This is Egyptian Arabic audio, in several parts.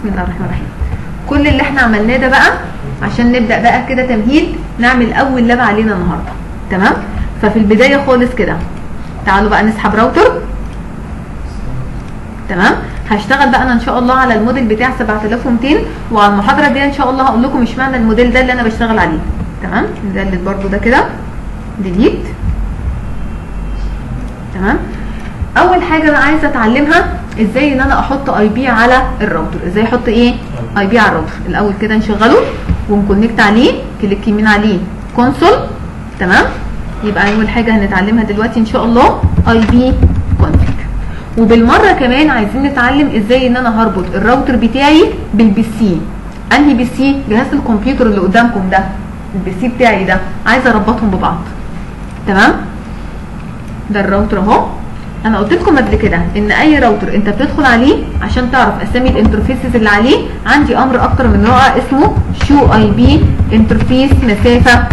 بسم الله الرحمن الرحيم كل اللي احنا عملناه ده بقى عشان نبدا بقى كده تمهيد نعمل اول لاب علينا النهارده تمام ففي البدايه خالص كده تعالوا بقى نسحب راوتر تمام هشتغل بقى انا ان شاء الله على الموديل بتاع 7200 وعلى المحاضره دي ان شاء الله هقول لكم اشمعنى الموديل ده اللي انا بشتغل عليه تمام ندلت برده ده كده ديليت تمام اول حاجه انا عايزه اتعلمها ازاي ان انا احط اي بي على الراوتر ازاي احط ايه اي بي على الراوتر الاول كده نشغله ونكونكت عليه كليك يمين عليه كونسول تمام يبقى اول حاجه هنتعلمها دلوقتي ان شاء الله اي بي كونفيج وبالمره كمان عايزين نتعلم ازاي ان انا هربط الراوتر بتاعي بالبي سي انهي بي سي جهاز الكمبيوتر اللي قدامكم ده البي سي بتاعي ده عايزه اربطهم ببعض تمام ده الراوتر اهو انا قلت لكم قبل كده ان اي راوتر انت بتدخل عليه عشان تعرف اسامي الانترفيسز اللي عليه عندي امر اكتر من رائع اسمه شو اي بي انترفيس مسافه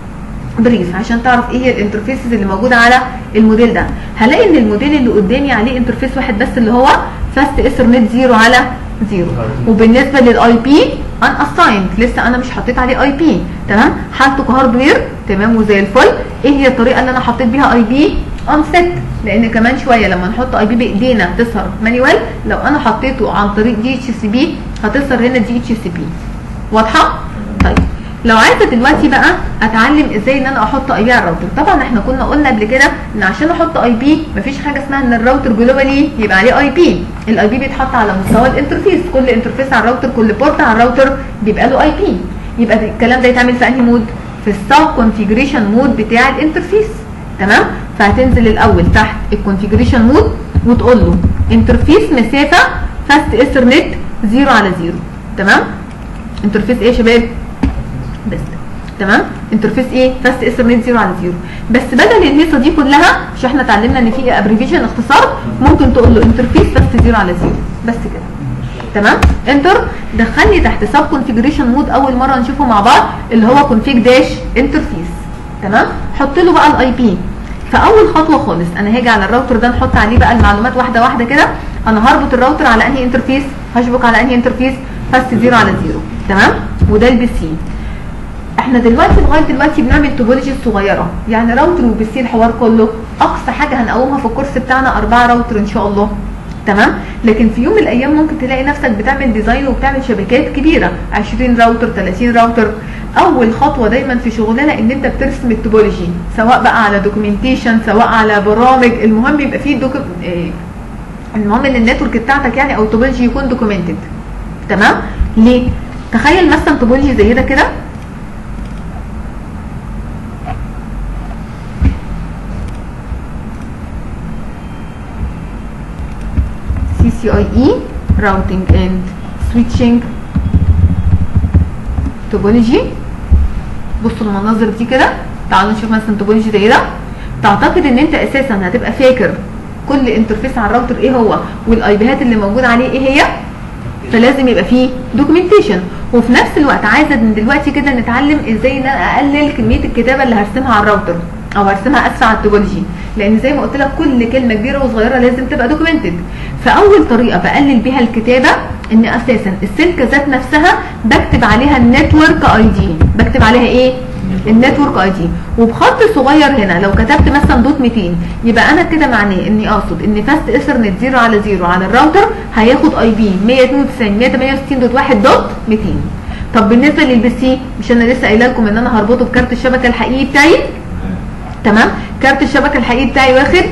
بريف عشان تعرف ايه هي الانترفيسز اللي موجوده على الموديل ده هلاقي ان الموديل اللي قدامي عليه انترفيس واحد بس اللي هو فاست ايثرنت زيرو على زيرو وبالنسبه للاي بي ان اسايند لسه انا مش حطيت عليه اي بي تمام حالته كهاردوير تمام وزي الفل ايه هي الطريقه اللي انا حطيت بيها اي بي اون سيت لان كمان شويه لما نحط اي بي بايدينا تظهر مانيوال لو انا حطيته عن طريق دي اتش سي بي هتظهر هنا دي اتش سي بي واضحه طيب لو عايزه دلوقتي بقى اتعلم ازاي ان انا احط اي بي على الراوتر طبعا احنا كنا قلنا قبل كده ان عشان احط اي بي مفيش حاجه اسمها ان الراوتر جلوبالي يبقى عليه اي بي الاي بي بيتحط على مستوى الانترفيس كل انترفيس على الراوتر كل بورت على الراوتر بيبقى له اي بي يبقى الكلام ده يتعمل في انهي مود في السب كونفيجريشن مود بتاع الانترفيس تمام فهتنزل الاول تحت الكونفيجريشن مود وتقول له انترفيس مسافه فاست ايثرنت 0 على 0 تمام انترفيس ايه يا شباب بس تمام انترفيس ايه فاست ايثرنت 0 على 0 بس بدل الهيصه دي كلها مش احنا اتعلمنا ان في ابريفيشن اختصار ممكن تقول له انترفيس فاست 0 على 0 بس كده تمام انتر دخلني تحت سب كونفيجريشن مود اول مره نشوفه مع بعض اللي هو كونفيج داش انترفيس تمام حط له بقى الاي بي فاول خطوه خالص انا هاجي على الراوتر ده نحط عليه بقى المعلومات واحده واحده كده انا هربط الراوتر على انهي انترفيس هشبك على انهي انترفيس فاست 0 على 0 تمام وده البي سي احنا دلوقتي لغايه دلوقتي بنعمل توبولوجي صغيره يعني راوتر وبي سي الحوار كله اقصى حاجه هنقومها في الكورس بتاعنا اربعه راوتر ان شاء الله تمام لكن في يوم من الايام ممكن تلاقي نفسك بتعمل ديزاين وبتعمل شبكات كبيره 20 راوتر 30 راوتر اول خطوه دايما في شغلنا ان انت بترسم التوبولوجي سواء بقى على دوكيومنتيشن سواء على برامج المهم يبقى فيه دوك... إيه المهم ان النتورك بتاعتك يعني او التوبولوجي يكون دوكيومنتد تمام ليه تخيل مثلا توبولوجي زي ده كده CCIE routing and switching توبولوجي بصوا المناظر دي كده تعالوا نشوف مثلا توبولوجي زي ده تعتقد ان انت اساسا هتبقى فاكر كل انترفيس على الراوتر ايه هو والاي بيهات اللي موجوده عليه ايه هي فلازم يبقى فيه دوكيومنتيشن وفي نفس الوقت عايزه من دلوقتي كده نتعلم ازاي ان انا اقلل كميه الكتابه اللي هرسمها على الراوتر او هرسمها اسفه على التوبولوجي لان زي ما قلت لك كل كلمه كبيره وصغيره لازم تبقى دوكيومنتد فاول طريقه بقلل بيها الكتابه ان اساسا السلكه ذات نفسها بكتب عليها النتورك اي دي بكتب عليها ايه النتورك اي دي وبخط صغير هنا لو كتبت مثلا دوت 200 يبقى انا كده معناه اني اقصد ان فاست ايثرنت 0 على 0 على الراوتر هياخد اي بي 192 168 دوت 1 دوت 200 طب بالنسبه للبي سي مش انا لسه قايله لكم ان انا هربطه بكارت الشبكه الحقيقي بتاعي تمام كارت الشبكه الحقيقي بتاعي واخد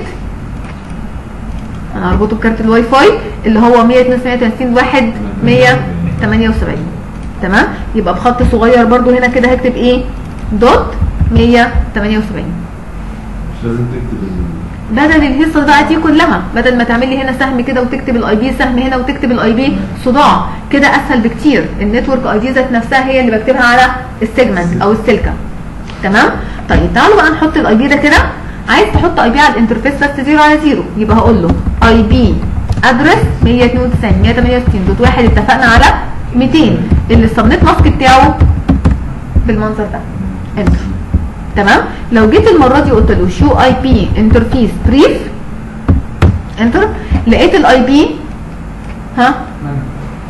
انا هربطه بكارت الواي فاي اللي هو 132 واحد 178 تمام يبقى بخط صغير برده هنا كده هكتب ايه دوت 178 مش لازم تكتب ال- بدل الهيصه بقى دي كلها بدل ما تعمل لي هنا سهم كده وتكتب الاي بي سهم هنا وتكتب الاي بي صداع كده اسهل بكتير النتورك اي دي ذات نفسها هي اللي بكتبها على السيجمنت او السلكه تمام طيب تعالوا بقى نحط الاي بي ده كده عايز تحط اي بي على الانترفيس بس 0 على 0 يبقى هقول له اي بي ادرس 192 168 دوت واحد اتفقنا على 200 اللي السبنت ماسك بتاعه بالمنظر ده انتر تمام لو جيت المره دي قلت له شو اي بي انترفيس بريف انتر لقيت الاي بي ها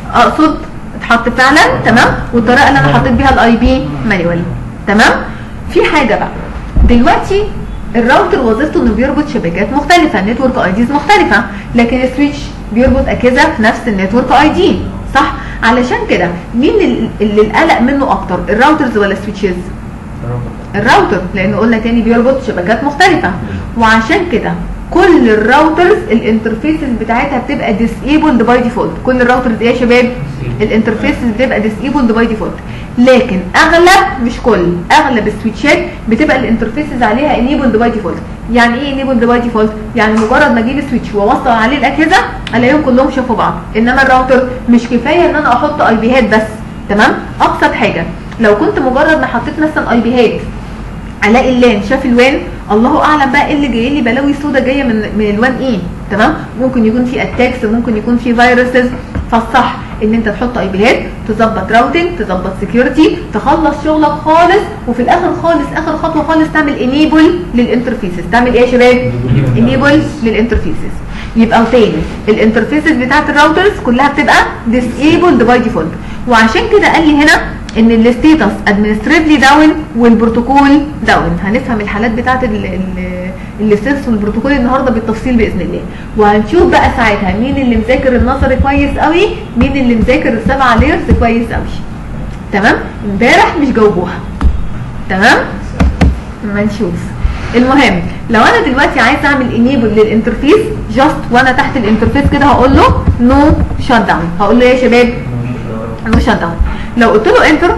اقصد اتحط فعلا تمام والطريقه اللي انا حطيت بيها الاي بي مانيوال تمام في حاجه بقى دلوقتي الراوتر وظيفته انه بيربط شبكات مختلفه نتورك اي ديز مختلفه لكن السويتش بيربط اجهزه في نفس النتورك اي دي صح علشان كده مين ال- اللي القلق منه اكتر الراوترز ولا السويتشز الراوتر لان قلنا تاني بيربط شبكات مختلفه وعشان كده كل الراوترز الانترفيسز بتاعتها بتبقى ديسيبلد باي ديفولت كل الراوترز ايه يا شباب الانترفيسز بتبقى ديسيبلد باي ديفولت لكن اغلب مش كل اغلب السويتشات بتبقى الانترفيسز عليها انيبلد باي ديفولت يعني ايه انيبلد باي ديفولت يعني مجرد ما اجيب سويتش واوصل عليه الاجهزه الاقيهم كلهم شافوا بعض انما الراوتر مش كفايه ان انا احط اي بيهات بس تمام ابسط حاجه لو كنت مجرد ما حطيت مثلا اي بيهات الاقي اللان شاف الوان الله اعلم بقى ايه اللي جاي لي بلاوي سودا جايه من من الوان ايه تمام ممكن يكون في اتاكس ممكن يكون في فيروسز فالصح ان انت تحط اي بيهات تظبط راوتنج تظبط سكيورتي تخلص شغلك خالص وفي الاخر خالص اخر خطوه خالص تعمل انيبل للانترفيسز تعمل ايه يا شباب انيبل للانترفيسز يبقى تاني الانترفيسز بتاعت الراوترز كلها بتبقى disabled باي ديفولت وعشان كده قال لي هنا ان الستيتس ادمنستريفلي داون والبروتوكول داون هنفهم الحالات بتاعت الستيتس والبروتوكول النهارده بالتفصيل باذن الله وهنشوف بقى ساعتها مين اللي مذاكر النظري كويس قوي مين اللي مذاكر السبعه ليرز كويس قوي تمام امبارح مش جاوبوها تمام ما نشوف المهم لو انا دلوقتي عايز اعمل انيبل للانترفيس جاست وانا تحت الانترفيس كده هقول له نو شات داون هقول له ايه يا شباب نو شات داون لو قلت له انتر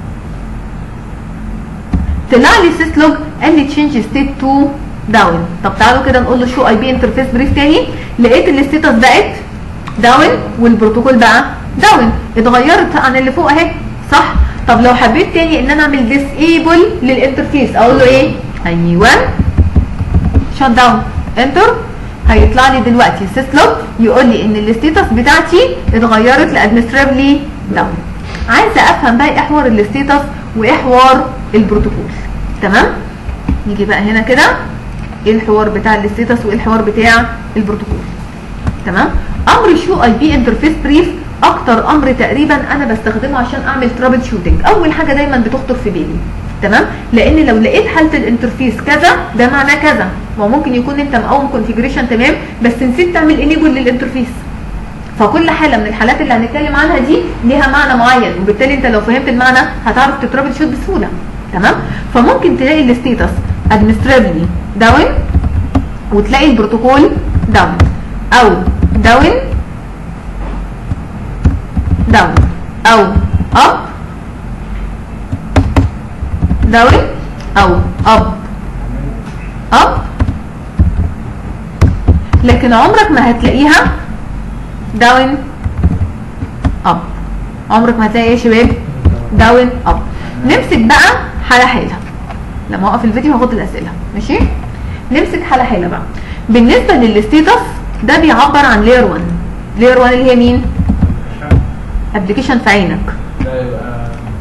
طلع لي سيس لوج قال لي تشينج ستيت تو داون طب تعالوا كده نقول له شو اي بي انترفيس بريف تاني لقيت الستيتس بقت داون والبروتوكول بقى داون اتغيرت عن اللي فوق اهي صح طب لو حبيت تاني ان انا اعمل ديسيبل للانترفيس اقول له ايه ايوه شات داون انتر هيطلع لي دلوقتي سيس لوج يقول لي ان الستيتس بتاعتي اتغيرت لادمنستريفلي داون عايزه افهم بقى ايه حوار الستيتس وايه حوار البروتوكول تمام نيجي بقى هنا كده ايه الحوار بتاع الستيتس وايه الحوار بتاع البروتوكول تمام امر شو اي بي انترفيس بريف اكتر امر تقريبا انا بستخدمه عشان اعمل ترابل شوتنج اول حاجه دايما بتخطر في بالي تمام لان لو لقيت حاله الانترفيس كذا ده معناه كذا ما ممكن يكون انت مقوم كونفيجريشن تمام بس نسيت تعمل انيبل للانترفيس فكل حاله من الحالات اللي هنتكلم عنها دي ليها معنى معين وبالتالي انت لو فهمت المعنى هتعرف تترابل شوت بسهوله تمام فممكن تلاقي الستيتس ادمنستريفلي داون وتلاقي البروتوكول داون او داون داون او اب داون او اب اب لكن عمرك ما هتلاقيها داون اب عمرك ما هتلاقي ايه يا شباب داون اب نمسك بقى حاله حاله لما اوقف الفيديو هاخد الاسئله ماشي نمسك حاله حاله بقى بالنسبه للستيتس ده بيعبر عن لاير 1 لاير 1 اللي هي مين ابلكيشن في عينك ده يبقى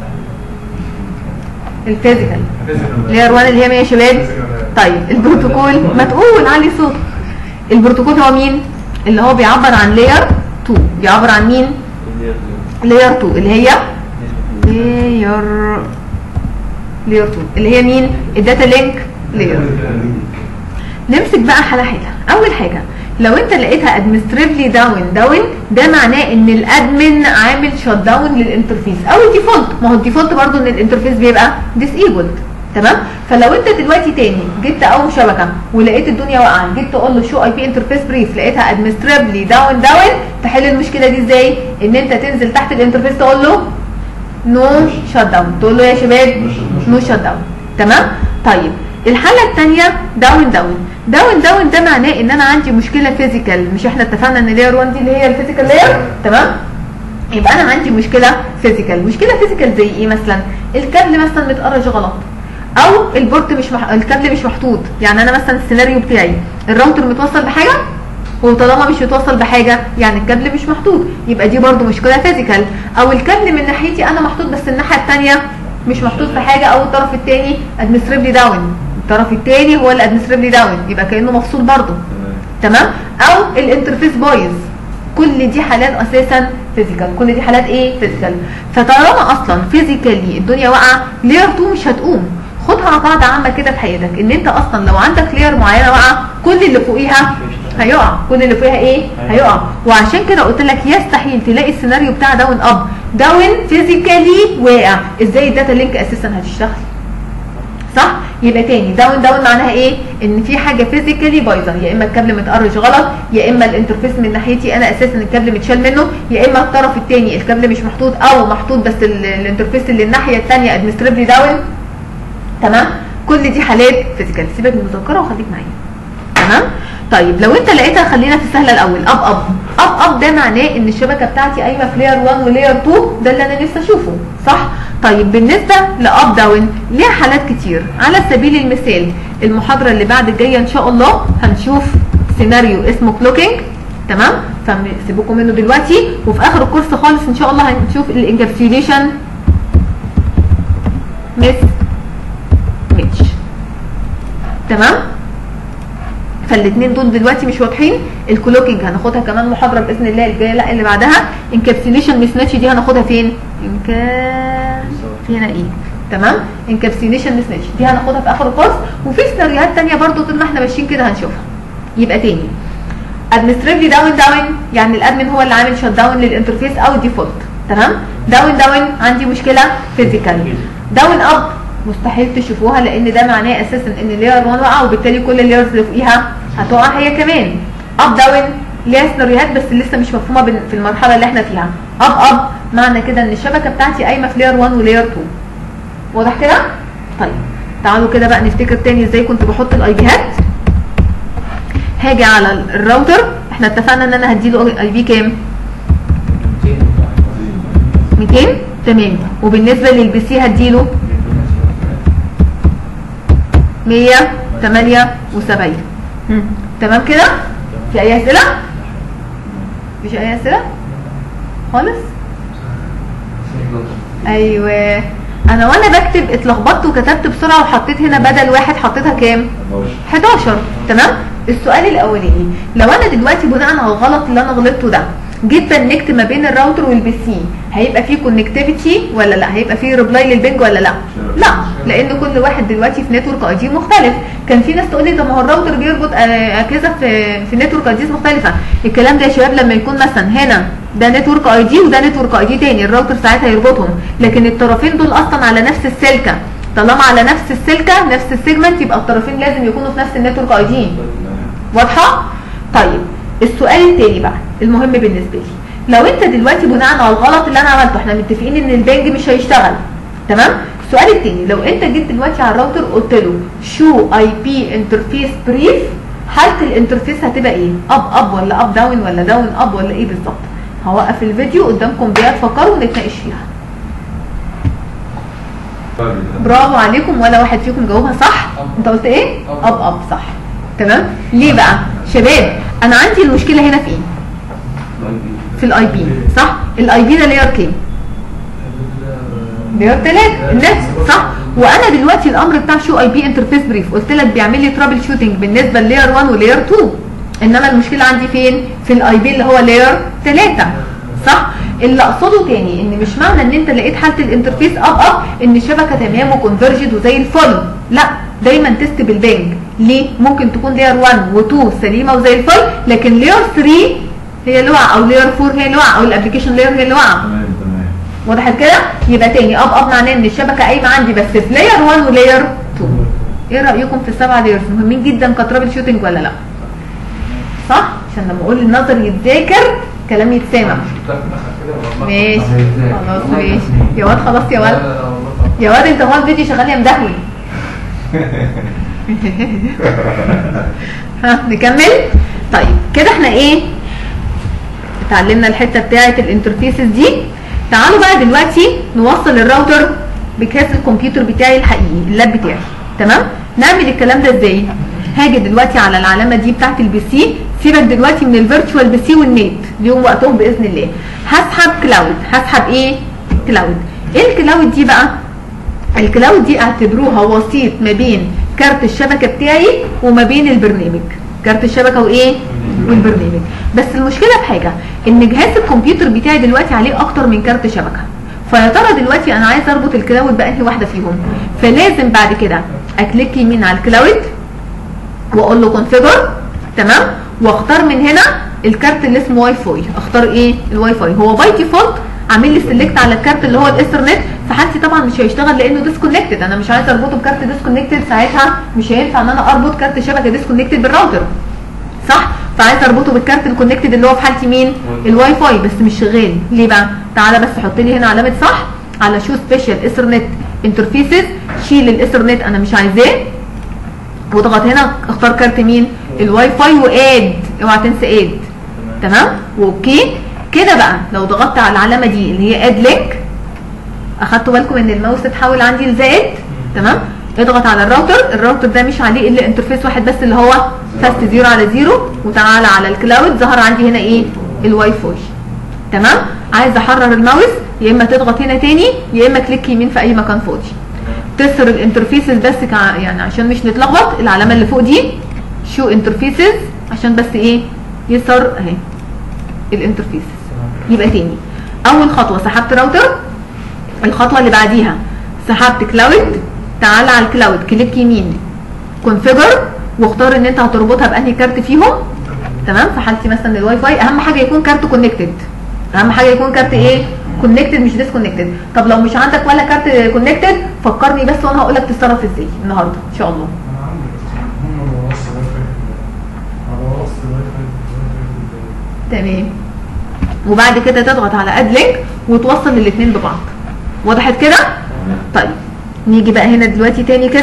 الفيزيكال لاير 1 اللي هي مين يا شباب طيب البروتوكول ما تقول علي صوت البروتوكول هو مين اللي هو بيعبر عن لاير 2 بيعبر عن مين لاير 2 اللي هي لاير لاير 2 اللي هي مين الداتا لينك لاير نمسك بقى حاله حاله اول حاجه لو انت لقيتها ادمنستريفلي داون داون ده معناه ان الادمن عامل شوت داون للانترفيس او الديفولت ما هو الديفولت برضو ان الانترفيس بيبقى ديسيبلد تمام فلو انت دلوقتي تاني جيت تقوم شبكه ولقيت الدنيا واقعه جيت تقول له شو اي بي انترفيس بريف لقيتها ادمنستريفلي داون داون تحل المشكله دي ازاي ان انت تنزل تحت الانترفيس تقول له نو شات داون تقول له يا شباب نو شات داون تمام طيب الحاله الثانيه داون داون داون داون ده معناه ان انا عندي مشكله فيزيكال مش احنا اتفقنا ان لاير 1 دي اللي هي الفيزيكال لاير تمام يبقى انا عندي مشكله فيزيكال مشكله فيزيكال زي ايه مثلا الكابل مثلا متقرج غلط او البورت مش مح... الكابل مش محطوط يعني انا مثلا السيناريو بتاعي الراوتر متوصل بحاجه وطالما مش متوصل بحاجه يعني الكابل مش محطوط يبقى دي برده مشكله فيزيكال او الكابل من ناحيتي انا محطوط بس الناحيه الثانيه مش محطوط في حاجه او الطرف الثاني ادمنستريفلي داون الطرف الثاني هو الادمنستريفلي داون يبقى كانه مفصول برده تمام او الانترفيس بايظ كل دي حالات اساسا فيزيكال كل دي حالات ايه فيزيكال فطالما اصلا فيزيكالي الدنيا واقعه لير 2 مش هتقوم خدها قاعده عامه كده في حياتك ان انت اصلا لو عندك لير معينه واقعه كل اللي فوقيها هيقع كل اللي فوقيها ايه هيقع وعشان كده قلت لك يستحيل تلاقي السيناريو بتاع داون اب داون فيزيكالي واقع ازاي الداتا لينك اساسا هتشتغل صح يبقى تاني داون داون معناها ايه ان في حاجه فيزيكالي بايظه يا اما الكابل متقرش غلط يا اما الانترفيس من ناحيتي انا اساسا الكابل متشال منه يا اما الطرف التاني الكابل مش محطوط او محطوط بس ال- الانترفيس اللي الناحيه الثانيه ادمنستريفلي داون تمام كل دي حالات فيزيكال سيبك من المذكره وخليك معايا تمام طيب لو انت لقيتها خلينا في السهله الاول اب اب اب اب ده معناه ان الشبكه بتاعتي قايمه في لاير 1 ولاير 2 ده اللي انا نفسي اشوفه صح طيب بالنسبه لاب داون ليها حالات كتير على سبيل المثال المحاضره اللي بعد الجايه ان شاء الله هنشوف سيناريو اسمه كلوكينج تمام فسيبكم منه دلوقتي وفي اخر الكورس خالص ان شاء الله هنشوف الانكابسيوليشن مس ميتش تمام فالاثنين دول دلوقتي مش واضحين الكلوكينج هناخدها كمان محاضره باذن الله الجايه لا اللي بعدها انكابسيليشن ميس دي هناخدها فين انكا فينا ايه تمام انكابسيليشن ميس دي هناخدها في اخر الكورس وفي سيناريوهات ثانيه برضو طول ما احنا ماشيين كده هنشوفها يبقى تاني ادمنستريفلي داون داون يعني الادمن هو اللي عامل شت داون للانترفيس او ديفولت تمام داون داون عندي مشكله فيزيكال داون اب مستحيل تشوفوها لان ده معناه اساسا ان لاير 1 وقع وبالتالي كل اللايرز اللي فوقيها هتقع هي كمان اب داون ليها سيناريوهات بس لسه مش مفهومه بال- في المرحله اللي احنا فيها اب اب معنى كده ان الشبكه بتاعتي قايمه في لاير 1 ولاير 2 واضح كده طيب تعالوا كده بقى نفتكر تاني ازاي كنت بحط الاي بيهات هاجي على ال- الراوتر احنا اتفقنا ان انا هديله اي بي كام 200 تمام وبالنسبه للبي سي هديله 178 مم. تمام كده في اي اسئله مفيش اي اسئله خالص ايوه انا وانا بكتب اتلخبطت وكتبت بسرعه وحطيت هنا بدل واحد حطيتها كام 11 تمام السؤال الاولاني لو انا دلوقتي بناء على الغلط اللي انا غلطته ده جيت بنكت ما بين الراوتر والبي سي هيبقى فيه كونكتيفيتي ولا لا هيبقى فيه ريبلاي للبنج ولا لا لا لان كل واحد دلوقتي في نتورك اي دي مختلف كان في ناس تقول لي طب ما هو الراوتر بيربط آه، اجهزه في في نتورك اي ديز مختلفه الكلام ده يا شباب لما يكون مثلا هنا ده نتورك اي دي وده نتورك اي دي تاني الراوتر ساعتها يربطهم لكن الطرفين دول اصلا على نفس السلكه طالما على نفس السلكه نفس السيجمنت يبقى الطرفين لازم يكونوا في نفس النتورك اي دي واضحه طيب السؤال التاني بقى المهم بالنسبه لي لو انت دلوقتي بناء على الغلط اللي انا عملته احنا متفقين ان البنج مش هيشتغل تمام السؤال التاني لو انت جيت دلوقتي على الراوتر قلت له شو اي بي انترفيس بريف حاله الانترفيس هتبقى ايه اب اب ولا اب داون ولا داون اب ولا ايه بالظبط هوقف الفيديو قدامكم بيها تفكروا ونتناقش فيها برافو عليكم ولا واحد فيكم جاوبها صح انت قلت ايه اب اب صح تمام ليه بقى شباب انا عندي المشكله هنا في ايه في الاي بي صح الاي بي ده لاير كام لاير 3 النت صح وانا دلوقتي الامر بتاع شو اي بي انترفيس بريف قلت لك بيعمل لي ترابل شوتنج بالنسبه للاير 1 ولاير 2 انما المشكله عندي فين في الاي بي اللي هو لاير 3 صح اللي اقصده تاني ان مش معنى ان انت لقيت حاله الانترفيس اب اب ان الشبكه تمام وكونفرجد وزي الفل لا دايما تست بالبنج ليه ممكن تكون لاير 1 و2 سليمه وزي الفل لكن لاير 3 هي اللي واقعه او لاير 4 هي اللي واقعه او الابلكيشن لاير هي اللي واقعه تمام تمام وضحت كده يبقى تاني اب اب معناه ان الشبكه قايمه عندي بس في لاير 1 ولاير 2 ايه رايكم في السبعه لايرز مهمين جدا كترابل شوتنج ولا لا صح عشان لما اقول النظر يتذاكر كلام يتسامع ماشي خلاص ماشي يا واد خلاص يا واد يا واد انت هو الفيديو شغال يا مدهول ها نكمل طيب كده احنا ايه اتعلمنا الحته بتاعه الانترفيسز دي تعالوا بقى دلوقتي نوصل الراوتر بجهاز الكمبيوتر بتاعي الحقيقي اللاب بتاعي تمام نعمل الكلام ده ازاي هاجي دلوقتي على العلامه دي بتاعه البي سي سيبك دلوقتي من الفيرتشوال بي سي والنت ليهم وقتهم باذن الله هسحب كلاود هسحب ايه كلاود ايه الكلاود دي بقى الكلاود دي اعتبروها وسيط ما بين كارت الشبكه بتاعي وما بين البرنامج كارت الشبكه وايه والبرنامج بس المشكله في حاجه ان جهاز الكمبيوتر بتاعي دلوقتي عليه اكتر من كارت شبكه فيا ترى دلوقتي انا عايز اربط الكلاود بانهي واحده فيهم فلازم بعد كده اكليك يمين على الكلاود واقول له كونفيجر تمام واختار من هنا الكارت اللي اسمه واي فاي اختار ايه الواي فاي هو باي ديفولت عامل لي سيلكت على الكارت اللي هو الايثرنت في حالتي طبعا مش هيشتغل لانه ديسكونكتد انا مش عايز اربطه بكارت ديسكونكتد ساعتها مش هينفع ان انا اربط كارت شبكه ديسكونكتد بالراوتر صح فعايز اربطه بالكارت الكونكتد اللي هو في حالتي مين الواي فاي بس مش شغال ليه بقى تعالى بس حط لي هنا علامه صح على شو سبيشال ايثرنت انترفيسز شيل الايثرنت انا مش عايزاه واضغط هنا اختار كارت مين الواي فاي واد اوعى تنسى اد تمام واوكي كده بقى لو ضغطت على العلامه دي اللي هي اد لينك اخدتوا بالكم ان الماوس اتحول عندي لزائد تمام اضغط على الراوتر الراوتر ده مش عليه الا انترفيس واحد بس اللي هو فاست زيرو على زيرو وتعالى على الكلاود ظهر عندي هنا ايه الواي فاي تمام عايز احرر الماوس يا اما تضغط هنا تاني يا اما كليك يمين في اي مكان فاضي تسر الانترفيسز بس كع... يعني عشان مش نتلخبط العلامه اللي فوق دي شو انترفيسز عشان بس ايه يسر اهي الانترفيسز يبقى تاني اول خطوه سحبت راوتر الخطوه اللي بعديها سحبت كلاود تعال على الكلاود كليك يمين كونفيجر واختار ان انت هتربطها بانهي كارت فيهم تمام في حالتي مثلا الواي فاي اهم حاجه يكون كارت كونكتد اهم حاجه يكون كارت ايه كونكتد مش ديسكونكتد طب لو مش عندك ولا كارت كونكتد فكرني بس وانا هقول لك تتصرف ازاي النهارده ان شاء الله انا عندي هم على وصل الواي فاي على وصل الواي فاي تمام وبعد كده تضغط على اد لينك وتوصل الاثنين ببعض وضحت كده طيب نيجي بقى هنا دلوقتي تاني كده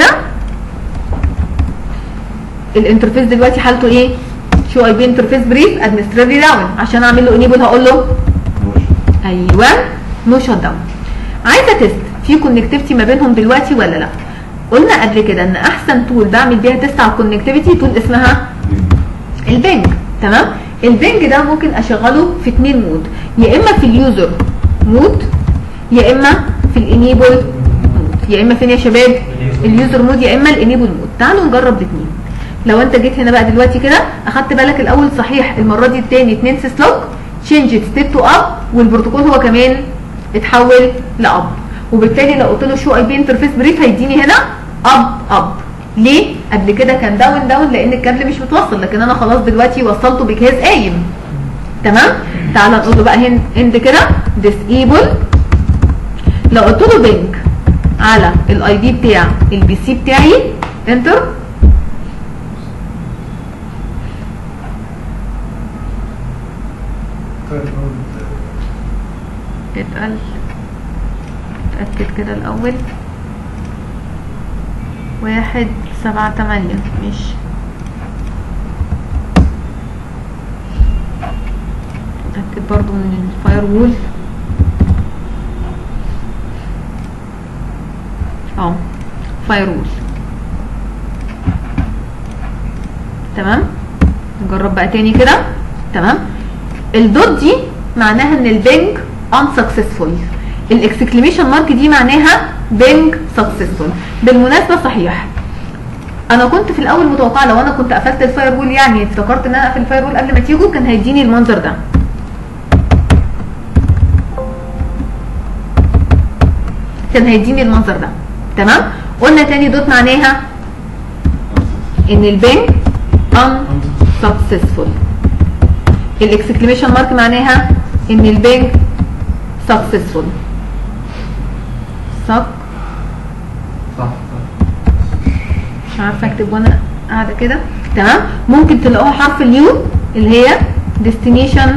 الانترفيس دلوقتي حالته ايه شو اي بي انترفيس بريف ادمنستريتوري داون عشان اعمل له انيبل هقول له ايوه نو شوت داون عايزه تيست في كونكتيفيتي ما بينهم دلوقتي ولا لا قلنا قبل كده ان احسن تول بعمل بيها تيست على الكونكتيفيتي تول اسمها البنج تمام البنج ده ممكن اشغله في اتنين مود يا اما في اليوزر مود يا اما في الانيبل مود يا اما فين يا شباب اليوزر مود يا اما الانيبل مود تعالوا نجرب الاثنين لو انت جيت هنا بقى دلوقتي كده اخدت بالك الاول صحيح المره دي الثاني 2 سيس لوك تشينج ستيت تو اب والبروتوكول هو كمان اتحول لاب وبالتالي لو قلت له شو اي بي انترفيس بريف هيديني هنا اب اب ليه قبل كده كان داون داون لان الكابل مش متوصل لكن انا خلاص دلوقتي وصلته بجهاز قايم تمام تعال نقول له بقى هنا اند كده ديسيبل لو قلت له بينج على الاي دي بتاع البي سي بتاعي انتر اتقل اتأكد كده الأول واحد سبعة تمانية مش اتأكد برضو من الفاير وول اه فاير وول تمام نجرب بقى تاني كده تمام الدوت دي معناها ان البنج unsuccessful الاكسكليميشن مارك دي معناها بنج successful بالمناسبه صحيح انا كنت في الاول متوقعه لو انا كنت قفلت الفاير وول يعني افتكرت ان انا اقفل الفاير وول قبل ما تيجوا كان هيديني المنظر ده كان هيديني المنظر ده تمام قلنا تاني دوت معناها ان البنج unsuccessful الاكسكليميشن مارك معناها ان البنج successful suck صح صح مش عارفه اكتب وانا قاعده كده تمام ممكن تلاقوها حرف اليو اللي هي destination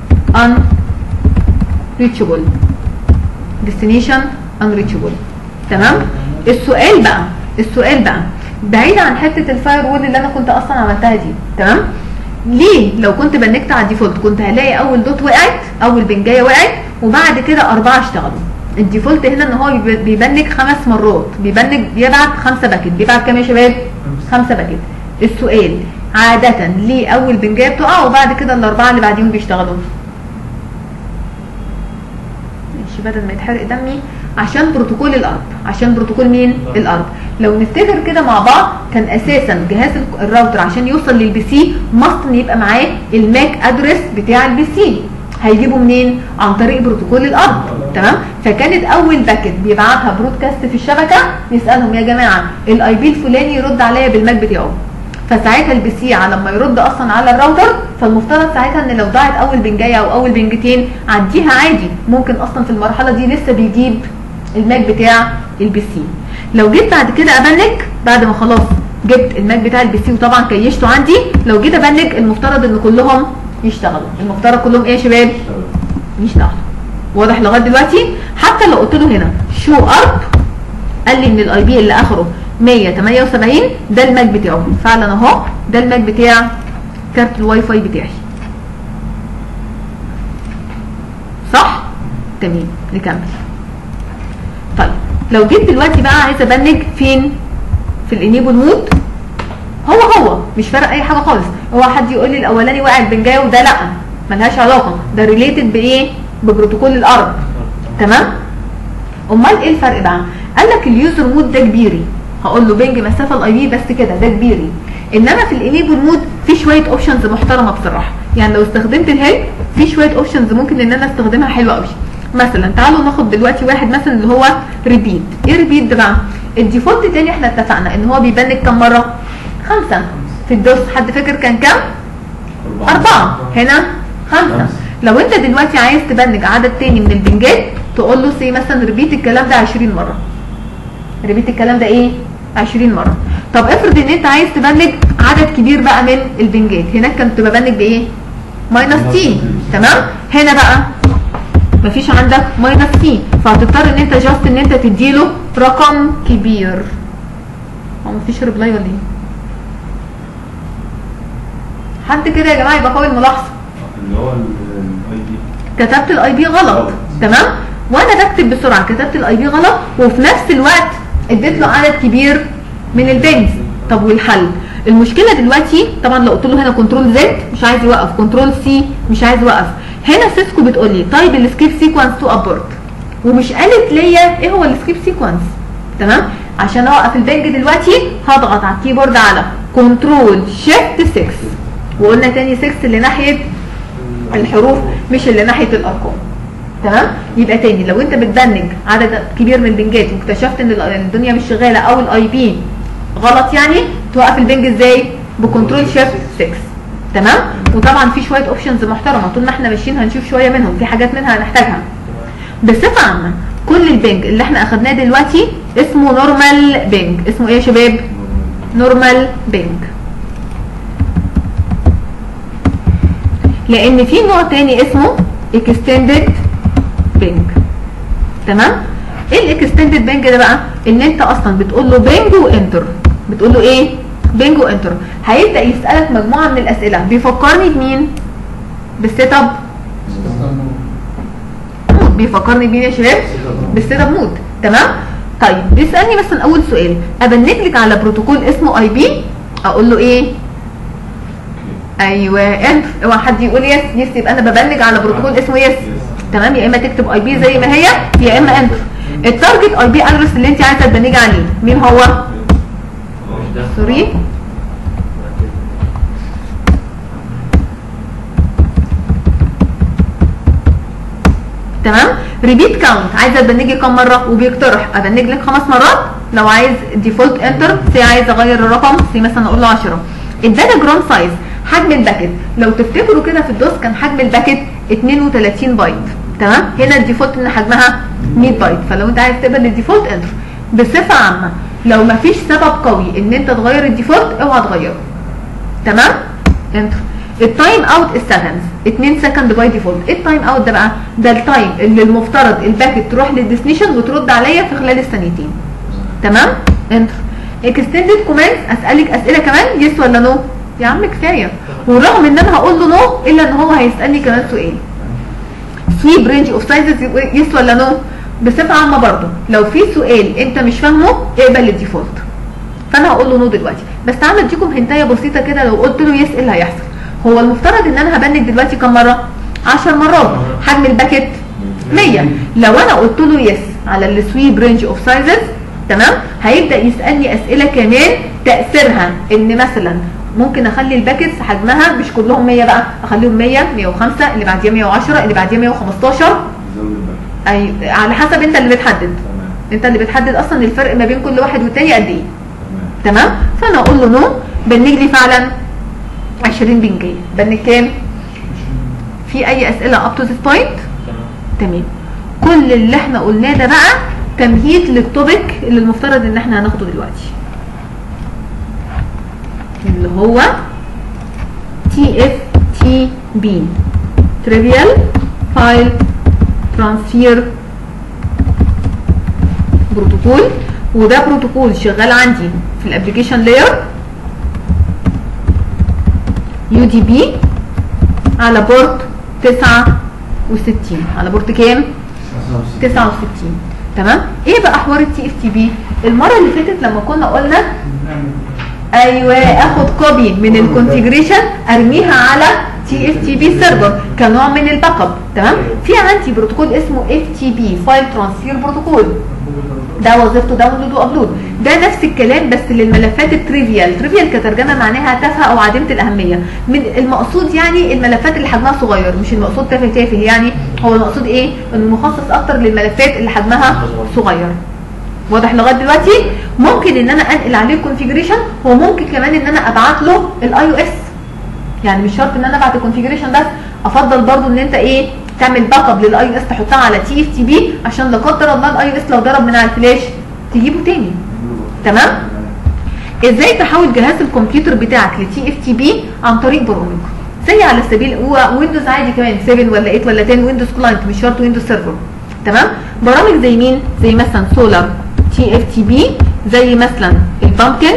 unreachable destination unreachable تمام السؤال بقى السؤال بقى بعيد عن حته الفاير وول اللي انا كنت اصلا عملتها دي تمام ليه لو كنت بنكت على الديفولت كنت هلاقي اول دوت وقعت اول بنجايه وقعت وبعد كده اربعه اشتغلوا الديفولت هنا ان هو بيب- بيبنج خمس مرات بيبنج بيبعت خمسه باكت بيبعت كام يا شباب خمسه باكت السؤال عادة ليه اول بنجايه بتقع وبعد كده الاربعه اللي بعديهم بيشتغلوا ماشي بدل ما يتحرق دمي عشان بروتوكول الارض عشان بروتوكول مين الارض لو نفتكر كده مع بعض كان اساسا جهاز ال- الراوتر عشان يوصل للبي سي ماست ان يبقى معاه الماك ادرس بتاع البي سي هيجيبوا منين عن طريق بروتوكول الارض تمام فكانت اول باكت بيبعتها برودكاست في الشبكه يسالهم يا جماعه الاي بي الفلاني يرد عليا بالماك بتاعه فساعتها البي سي لما يرد اصلا على الراوتر فالمفترض ساعتها ان لو ضاعت اول بنجايه او اول بنجتين عديها عادي ممكن اصلا في المرحله دي لسه بيجيب الماك بتاع البي سي لو جيت بعد كده ابنج بعد ما خلاص جبت الماك بتاع البي سي وطبعا كيشته عندي لو جيت ابنج المفترض ان كلهم يشتغلوا المفترض كلهم ايه يا شباب يشتغلوا واضح لغايه دلوقتي حتى لو قلت له هنا شو اب قال لي ان الاي بي اللي اخره 178 ده الماك بتاعه فعلا اهو ده الماك بتاع كارت الواي فاي بتاعي صح تمام نكمل طيب لو جيت دلوقتي بقى عايزه ابنج فين في الانيبل مود هو هو مش فارق اي حاجه خالص هو حد يقول لي الاولاني وقع البنجايه وده لا ملهاش علاقه ده ريليتد بايه ببروتوكول الارض تمام امال ايه الفرق بقى قال لك اليوزر مود ده كبيري هقول له بنج مسافه الاي بي بس كده ده كبيري انما في الانيبل مود في شويه اوبشنز محترمه بصراحه يعني لو استخدمت الهيلب في شويه اوبشنز ممكن ان انا استخدمها حلوه قوي مثلا تعالوا ناخد دلوقتي واحد مثلا اللي هو ريبيت ايه ريبيت ده بقى الديفولت تاني احنا اتفقنا ان هو بيبنج كام مره خمسه في الدوس حد فاكر كان كام أربعة هنا خمسة لو أنت دلوقتي عايز تبنج عدد تاني من البنجات تقول له سي مثلا ريبيت الكلام ده 20 مرة ريبيت الكلام ده إيه؟ 20 مرة طب افرض إن أنت عايز تبنج عدد كبير بقى من البنجات هناك كنت ببنج بإيه؟ ماينس تي تمام؟ هنا بقى مفيش عندك ماينس تي فهتضطر ان انت جاست ان انت تديله رقم كبير هو مفيش ريبلاي ولا ايه؟ حد كده يا جماعه يبقى قوي الملاحظه اللي هو الاي دي كتبت الاي بي غلط تمام وانا بكتب بسرعه كتبت الاي بي غلط وفي نفس الوقت اديت له عدد كبير من البنز طب والحل المشكله دلوقتي طبعا لو قلت له هنا كنترول زد مش عايز يوقف كنترول سي مش عايز يوقف هنا سيسكو بتقول لي طيب السكيب سيكونس تو ابورت ومش قالت ليا ايه هو السكيب سيكونس تمام عشان اوقف البنج دلوقتي هضغط على الكيبورد على كنترول شيفت 6 وقلنا تاني 6 اللي ناحيه الحروف مش اللي ناحيه الارقام تمام يبقى تاني لو انت بتبنج عدد كبير من البنجات واكتشفت ان الدنيا مش شغاله او الاي بي غلط يعني توقف البنج ازاي بكنترول شيفت 6 تمام وطبعا في شويه اوبشنز محترمه طول ما احنا ماشيين هنشوف شويه منهم في حاجات منها هنحتاجها بصفه عامه كل البنج اللي احنا اخدناه دلوقتي اسمه نورمال بنج اسمه ايه يا شباب نورمال بنج لان في نوع تاني اسمه اكستندد بنج تمام ايه الاكستندد بنج ده بقى ان انت اصلا بتقول له بنج وانتر بتقول له ايه بنج وانتر هيبدا يسالك مجموعه من الاسئله بيفكرني بمين بالسيت اب مود بيفكرني بمين يا شباب بالسيت اب مود تمام طيب بيسالني مثلا اول سؤال ابنك لك على بروتوكول اسمه اي بي اقول له ايه ايوه انت اوعى حد يقول يس يس يبقى انا ببنج على بروتوكول اسمه يس تمام يا اما تكتب اي بي زي ما هي يا اما انت التارجت اي بي ادرس اللي انت عايزه تبنجي عليه مين هو سوري تمام ريبيت كاونت عايزه ابنجي كام مره وبيقترح ابنج لك خمس مرات لو عايز ديفولت انتر سي عايز اغير الرقم سي مثلا اقول له 10 ادانا جرام سايز حجم الباكت لو تفتكروا كده في الدوس كان حجم الباكت 32 بايت تمام هنا الديفولت ان حجمها 100 بايت فلو انت عايز تقبل الديفولت انتر بصفه عامه لو مفيش سبب قوي ان انت تغير الديفولت اوعى تغيره تمام انتر التايم اوت السكندز 2 سكند باي ديفولت ايه التايم اوت ده بقى ده التايم اللي المفترض الباكت تروح للديستنيشن وترد عليا في خلال الثانيتين تمام انتر اكستندد كوماندز اسالك اسئله كمان يس ولا نو يا عم كفايه ورغم ان انا هقول له نو الا ان هو هيسالني كمان سؤال سويب رينج اوف سايزز يس ولا نو بصفه عامه برضه لو في سؤال انت مش فاهمه اقبل الديفولت فانا هقول له نو دلوقتي بس تعالى اديكم هنتايه بسيطه كده لو قلت له يس ايه اللي هيحصل هو المفترض ان انا هبنج دلوقتي كم مره 10 مرات حجم الباكت 100 لو انا قلت له يس على السويب رينج اوف سايزز تمام هيبدا يسالني اسئله كمان تاثيرها ان مثلا ممكن اخلي الباكتس حجمها مش كلهم 100 بقى اخليهم 100 105 اللي بعديها 110 اللي بعديها 115 زود الباك اي على حسب انت اللي بتحدد تمام انت اللي بتحدد اصلا الفرق ما بين كل واحد والتاني قد ايه تمام تمام فانا اقول له نو بنج لي فعلا 20 بنجيه بنج كام في اي اسئله اب تو ذيس بوينت تمام كل اللي احنا قلناه ده بقى تمهيد للتوبيك اللي المفترض ان احنا هناخده دلوقتي اللي هو تي اف تي بي تريفيال فايل ترانسفير بروتوكول وده بروتوكول شغال عندي في الابلكيشن لاير يو دي بي على بورت 69 على بورت كام 69 تمام ايه بقى حوار التي اف تي بي المره اللي فاتت لما كنا قلنا ايوه اخد كوبي من الكونفيجريشن ارميها على تي اف تي بي سيرفر كنوع من الباك اب تمام في عندي بروتوكول اسمه اف تي بي فايل ترانسفير بروتوكول ده وظيفته داونلود وابلود ده نفس الكلام بس للملفات التريفيال تريفيال كترجمه معناها تافهه او عديمه الاهميه من المقصود يعني الملفات اللي حجمها صغير مش المقصود تافه تافه يعني هو المقصود ايه انه مخصص اكتر للملفات اللي حجمها صغير واضح لغايه دلوقتي ممكن ان انا انقل عليه الكونفيجريشن وممكن كمان ان انا ابعت له الاي او اس يعني مش شرط ان انا ابعت الكونفيجريشن بس افضل برضو ان انت ايه تعمل باك اب للاي او اس تحطها على تي اف تي بي عشان لا قدر الله الاي او اس لو ضرب من على الفلاش تجيبه تاني تمام ازاي تحول جهاز الكمبيوتر بتاعك لتي اف تي بي عن طريق برامج زي على سبيل هو ويندوز عادي كمان 7 ولا 8 ولا 10 ويندوز كلاينت مش شرط ويندوز سيرفر تمام برامج زي مين زي مثلا سولار تي اف تي بي زي مثلا البامكن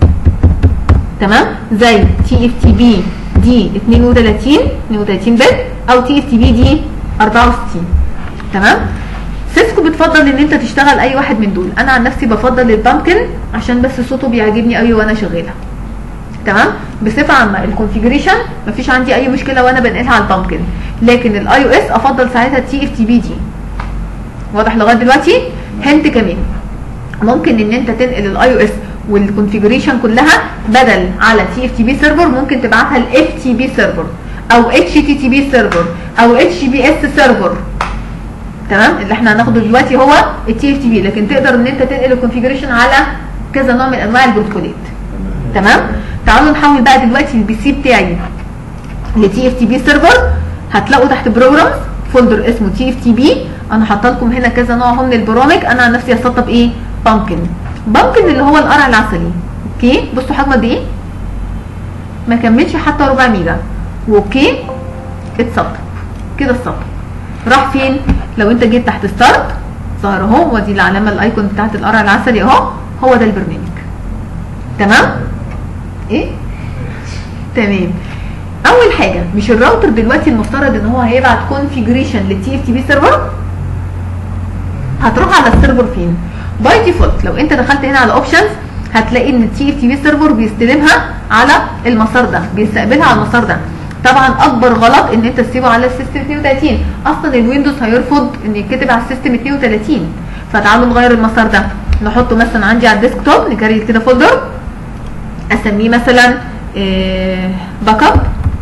تمام زي تي اف تي بي دي 32 32 بت او تي اف تي بي دي 64 تمام سيسكو بتفضل ان انت تشتغل اي واحد من دول انا عن نفسي بفضل البامكن عشان بس صوته بيعجبني قوي وانا شغاله تمام بصفه عامه الكونفيجريشن مفيش عندي اي مشكله وانا بنقلها على البامكن لكن الاي او اس افضل ساعتها تي اف تي بي دي واضح لغايه دلوقتي هنت كمان ممكن ان انت تنقل الاي او اس والكونفيجريشن كلها بدل على تي اف تي بي سيرفر ممكن تبعتها لاف تي بي سيرفر او اتش تي تي بي سيرفر او اتش بي اس سيرفر تمام اللي احنا هناخده دلوقتي هو التي اف تي بي لكن تقدر ان انت تنقل الكونفيجريشن على كذا نوع من انواع البروتوكولات تمام تعالوا نحول بقى دلوقتي البي سي بتاعي لتي اف تي بي سيرفر هتلاقوا تحت بروجرامز فولدر اسمه تي اف تي بي انا حاطه لكم هنا كذا نوع من البرامج انا عن نفسي هسطب ايه بامكن بامكن اللي هو القرع العسلي اوكي بصوا حجمه قد ايه ما كملش حتى ربع ميجا واوكي اتسطب كده اتسطب راح فين لو انت جيت تحت ستارت ظهر اهو ودي العلامه الايكون بتاعت القرع العسلي اهو هو ده البرنامج تمام ايه تمام اول حاجه مش الراوتر دلوقتي المفترض ان هو هيبعت كونفيجريشن للتي اف تي بي سيرفر هتروح على السيرفر فين باي ديفولت لو انت دخلت هنا على اوبشنز هتلاقي ان التي اف تي بي سيرفر بيستلمها على المسار ده بيستقبلها على المسار ده طبعا اكبر غلط ان انت تسيبه على السيستم 32 اصلا الويندوز هيرفض ان يتكتب على السيستم 32 فتعالوا نغير المسار ده نحطه مثلا عندي على الديسك توب نكريت كده فولدر اسميه مثلا باك اب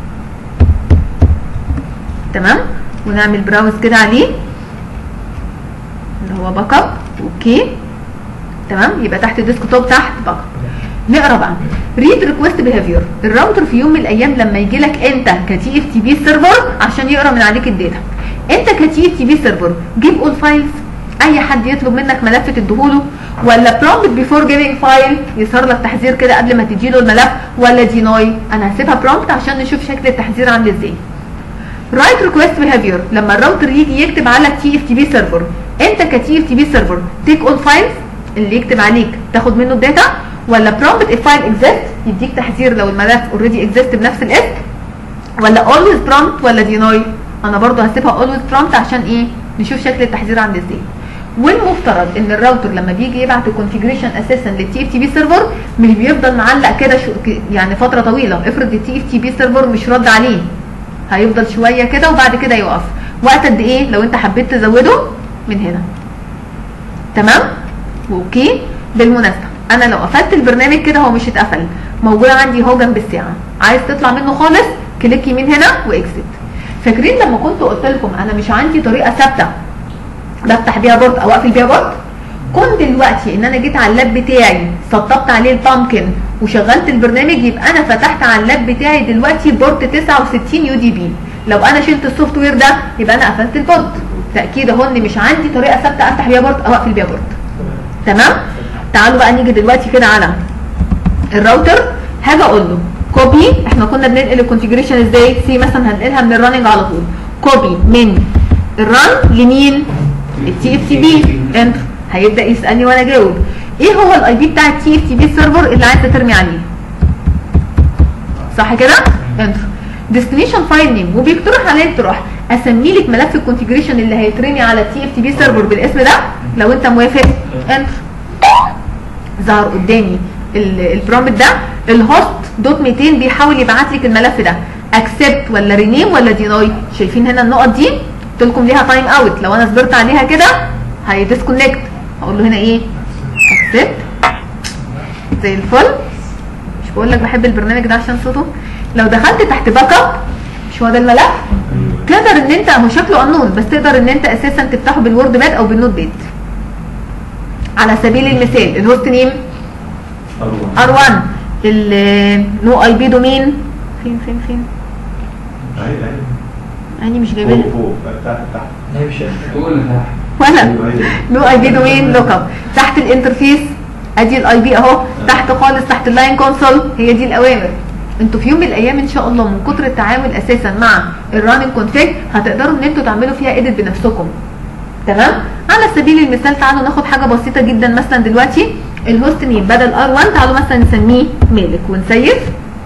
تمام ونعمل براوز كده عليه اللي هو باك اب اوكي تمام يبقى تحت الديسك توب تحت باك اب نقرا بقى ريد ريكوست بيهافير الراوتر في يوم من الايام لما يجي لك انت كتي اف تي بي سيرفر عشان يقرا من عليك الداتا انت كتي اف تي بي سيرفر جيب اول فايلز اي حد يطلب منك ملف تديهوله ولا برومبت بيفور جيفنج فايل يظهر لك تحذير كده قبل ما تديله الملف ولا ديناي انا هسيبها برومبت عشان نشوف شكل التحذير عامل ازاي رايت ريكوست بيهافير لما الراوتر يجي يكتب على تي اف تي بي سيرفر انت كتي اف تي بي سيرفر تيك اول فايلز اللي يكتب عليك تاخد منه الداتا ولا برومبت if file exist يديك تحذير لو الملف اوريدي اكزيست بنفس الاسم ولا always prompt ولا deny انا برضو هسيبها always prompt عشان ايه نشوف شكل التحذير عامل ازاي والمفترض ان الراوتر لما بيجي يبعت الكونفيجريشن اساسا للتي اف تي بي سيرفر مش بيفضل معلق كده شو يعني فتره طويله افرض التي اف تي بي سيرفر مش رد عليه هيفضل شويه كده وبعد كده يقف وقت قد ايه لو انت حبيت تزوده من هنا تمام اوكي بالمناسبه انا لو قفلت البرنامج كده هو مش اتقفل موجود عندي اهو جنب الساعه عايز تطلع منه خالص كليك يمين هنا واكست فاكرين لما كنت قلت لكم انا مش عندي طريقه ثابته بفتح بيها بورد او اقفل بيها بورد كنت دلوقتي ان انا جيت على اللاب بتاعي سطبت عليه البامكن وشغلت البرنامج يبقى انا فتحت على اللاب بتاعي دلوقتي بورد 69 يو دي بي لو انا شلت السوفت وير ده يبقى انا قفلت البورد تاكيد اهو ان مش عندي طريقه ثابته افتح بيها بورد او اقفل بيها بورد تمام تعالوا بقى نيجي دلوقتي كده على الراوتر هاجي اقول له كوبي احنا كنا بننقل الكونفيجريشن ازاي سي مثلا هنقلها من الرننج على طول كوبي من الرن لمين التي اف تي بي انتر هيبدا يسالني وانا اجاوب ايه هو الاي بي بتاع التي اف تي بي سيرفر اللي عايزه ترمي عليه صح كده انتر ديستنيشن فايل نيم وبيقترح عليا اقتراح اسمي لك ملف الكونفيجريشن اللي هيترمي على التي اف تي بي سيرفر بالاسم ده لو انت موافق انتر ظهر قدامي البرومت ده الهوست دوت 200 بيحاول يبعت لك الملف ده اكسبت ولا رينيم ولا ديناي شايفين هنا النقط دي قلت لكم ليها تايم اوت لو انا صبرت عليها كده هيديسكونكت هقول له هنا ايه اكسبت زي الفل مش بقول لك بحب البرنامج ده عشان صوته لو دخلت تحت باك اب مش هو ده الملف تقدر ان انت هو شكله انون بس تقدر ان انت اساسا تفتحه بالوورد باد او بالنوت باد على سبيل المثال الهوست نيم ار1 النو اي بي دومين فين فين فين ايوه ايوه يعني مش فوق جايبها فوق تحت تحت هي مش تقول ولا ايوه ايوه نو اي بي دومين لوك اب تحت الانترفيس ادي الاي بي اهو تحت خالص تحت اللاين كونسول هي دي الاوامر انتوا في يوم من الايام ان شاء الله من كتر التعامل اساسا مع الراننج كونفيج هتقدروا ان انتوا تعملوا فيها اديت بنفسكم تمام على سبيل المثال تعالوا ناخد حاجه بسيطه جدا مثلا دلوقتي الهوست نيم بدل ار1 تعالوا مثلا نسميه مالك ونسيف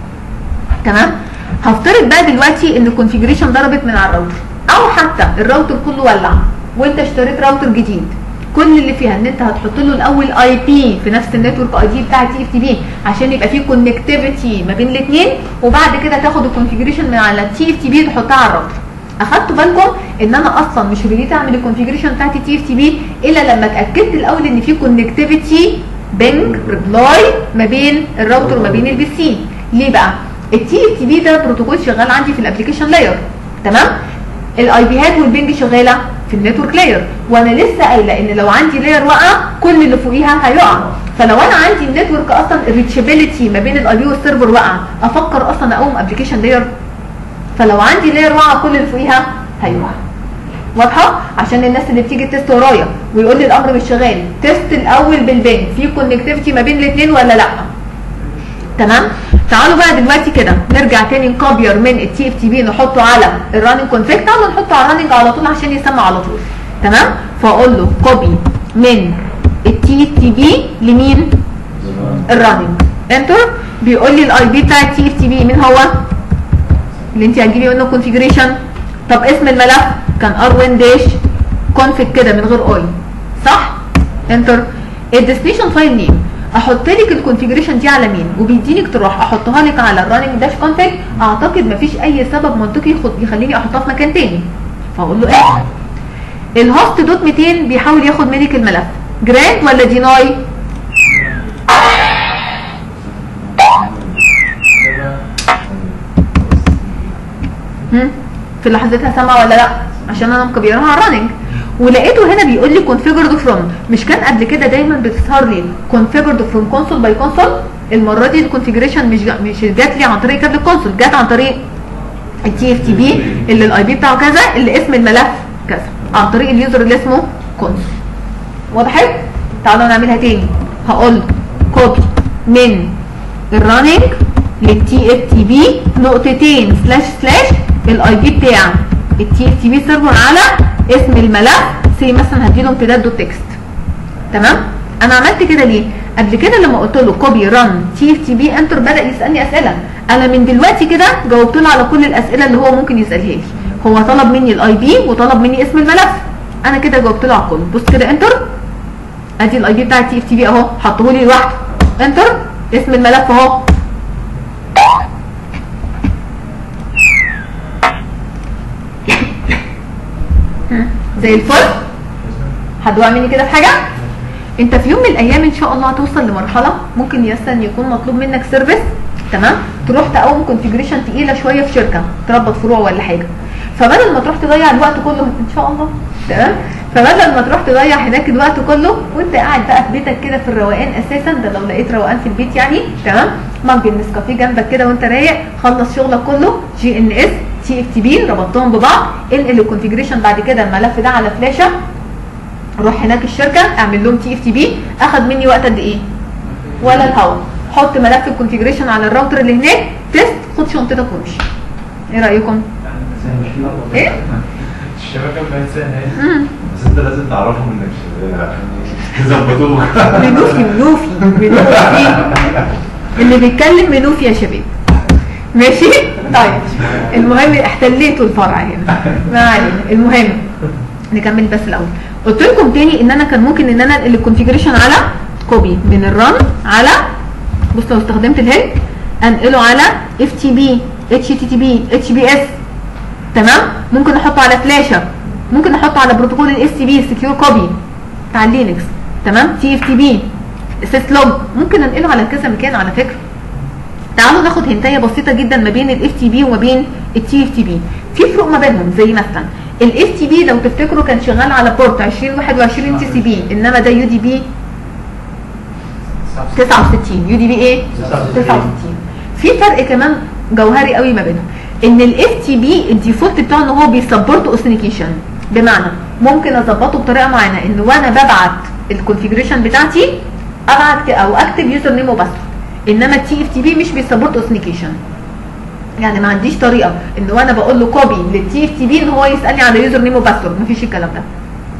تمام هفترض بقى دلوقتي ان الكونفيجريشن ضربت من على الراوتر او حتى الراوتر كله ولع وانت اشتريت راوتر جديد كل اللي فيها ان انت هتحط له الاول اي بي في نفس النتورك اي دي بتاع تي اف تي بي عشان يبقى فيه كونكتيفيتي ما بين الاثنين وبعد كده تاخد الكونفيجريشن من على التي اف تي بي تحطها على الراوتر اخدتوا بالكم ان انا اصلا مش ريديت اعمل الكونفيجريشن بتاعت تي اف تي بي الا لما اتاكدت الاول ان في كونكتيفيتي بينج ريبلاي ما بين الراوتر وما بين البي سي ليه بقى التي اف تي بي ده بروتوكول شغال عندي في الابلكيشن لاير تمام الاي بيهات والبنج شغاله في النتورك لاير وانا لسه قايله ان لو عندي لاير وقع كل اللي فوقيها هيقع فلو انا عندي النتورك اصلا الريتشابيلتي ما بين الاي بي والسيرفر وقع افكر اصلا اقوم ابلكيشن لاير فلو عندي لاير وقع كل اللي فوقيها هيقع واضحه عشان الناس اللي بتيجي تست ورايا ويقول لي الامر مش شغال تست الاول بالبنج في كونكتيفيتي ما بين الاثنين ولا لا تمام تعالوا بقى دلوقتي كده نرجع تاني نكوبير من التي اف تي بي نحطه على الراننج كونفيج تعالوا نحطه على الراننج على طول عشان يسمع على طول تمام فاقول له كوبي من التي اف تي بي لمين الراننج انتر بيقول لي الاي بي بتاع التي اف تي بي مين هو اللي انت هتجيبي منه كونفيجريشن طب اسم الملف كان ار 1 داش كونفيج كده من غير اي صح انتر الديستنيشن فايل نيم احط لك الكونفيجريشن دي على مين وبيديني اقتراح احطها لك على الراننج داش كونفيج اعتقد مفيش اي سبب منطقي يخد- يخليني احطها في مكان تاني فاقول له ايه الهوست دوت 200 بيحاول ياخد منك الملف جراند ولا ديناي هم؟ في لحظتها سامعه ولا لا عشان انا مكبرها على الرننج ولقيته هنا بيقول لي configured from مش كان قبل كده دايما بتظهر لي configured from console by console المره دي الكونفيجريشن مش جا- مش جات لي عن طريق كابل الكونسول جات عن طريق التي اف تي بي اللي الاي بي بتاعه كذا اللي اسم الملف كذا عن طريق اليوزر اللي اسمه كونسول وضحت تعالوا نعملها تاني هقول كوبي من الرننج للتي اف تي بي نقطتين سلاش سلاش الاي بي بتاع التي اف تي بي سيرفر على اسم الملف سي مثلا هديله امتداد دوت تكست تمام انا عملت كده ليه قبل كده لما قلت له كوبي ران تي اف تي بي انتر بدا يسالني اسئله انا من دلوقتي كده جاوبت له على كل الاسئله اللي هو ممكن يسالها لي هو طلب مني الاي بي وطلب مني اسم الملف انا كده جاوبت له على كله بص كده انتر ادي الاي بي بتاع التي اف تي بي اهو حطه لي لوحده انتر اسم الملف اهو زي الفل حد وقع مني كده في حاجه انت في يوم من الايام ان شاء الله هتوصل لمرحله ممكن مثلا يكون مطلوب منك سيرفيس تمام تروح تقوم كونفيجريشن تقيله شويه في شركه تربط فروع ولا حاجه فبدل ما تروح تضيع الوقت كله ان شاء الله تمام فبدل ما تروح تضيع هناك الوقت كله وانت قاعد بقى في بيتك كده في الروقان اساسا ده لو لقيت روقان في البيت يعني تمام مج النسكافيه جنبك كده وانت رايق خلص شغلك كله جي ان اس تي اف تي بي ربطتهم ببعض انقل الكونفيجريشن بعد كده الملف ده على فلاشه روح هناك الشركه اعمل لهم تي اف تي بي اخد مني وقت قد ايه ولا الهوا حط ملف الكونفيجريشن على الراوتر اللي هناك تيست خد شنطتك وامشي ايه رايكم ايه الشبكه بقت سهله مم. بس انت لازم تعرفهم انك شغال عشان يظبطوك منوفي منوفي منوفي اللي بيتكلم منوفي يا شباب ماشي طيب المهم احتليتوا الفرع هنا ما علينا المهم نكمل بس الاول قلت لكم تاني ان انا كان ممكن ان انا انقل الكونفيجريشن على كوبي من الران على بص لو استخدمت الهيد انقله على اف تي بي اتش تي تي بي اتش بي اس تمام ممكن احطه على فلاشه ممكن احطه على بروتوكول الاس تي بي سكيور كوبي بتاع لينكس تمام تي اف تي بي سيس لوج ممكن انقله على كذا مكان على فكره تعالوا ناخد هنتايه بسيطه جدا ما بين الاف تي بي وما بين التي اف تي بي في فروق ما بينهم زي مثلا الاف تي بي لو تفتكروا كان شغال على بورت 2021 تي سي بي انما ده يو دي بي 69 يو دي بي ايه 69 في فرق كمان جوهري قوي ما بينهم ان الاف تي بي الديفولت بتاعه ان هو بيسبورت اوثنيكيشن بمعنى ممكن اظبطه بطريقه معينه ان وانا ببعت الكونفيجريشن بتاعتي ابعت ك- او اكتب يوزر نيم وباسورد انما التي اف تي بي مش بيسبورت اوثنيكيشن يعني ما عنديش طريقه ان وانا بقول له كوبي للتي اف تي بي ان هو يسالني على يوزر نيم وباسورد مفيش الكلام ده